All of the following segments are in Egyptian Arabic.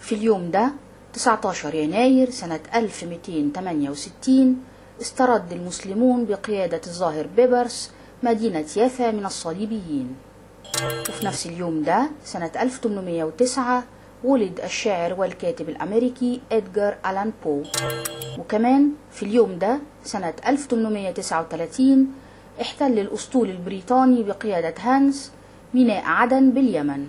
في اليوم ده 19 يناير سنة 1268 استرد المسلمون بقيادة الظاهر بيبرس مدينة يافا من الصليبيين وفي نفس اليوم ده سنة 1809 ولد الشاعر والكاتب الأمريكي إدغار ألان بو وكمان في اليوم ده سنة 1839 احتل الأسطول البريطاني بقيادة هانس ميناء عدن باليمن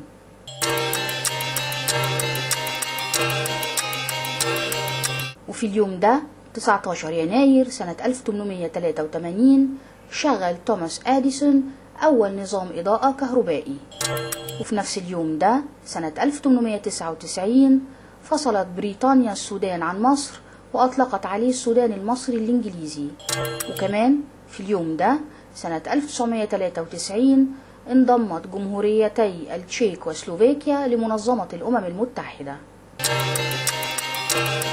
وفي اليوم ده 19 يناير سنة 1883 شغل توماس أديسون أول نظام إضاءة كهربائي وفي نفس اليوم ده سنة 1899 فصلت بريطانيا السودان عن مصر وأطلقت عليه السودان المصري الإنجليزي وكمان في اليوم ده سنة 1993 انضمت جمهوريتي التشيك وسلوفاكيا لمنظمة الأمم المتحدة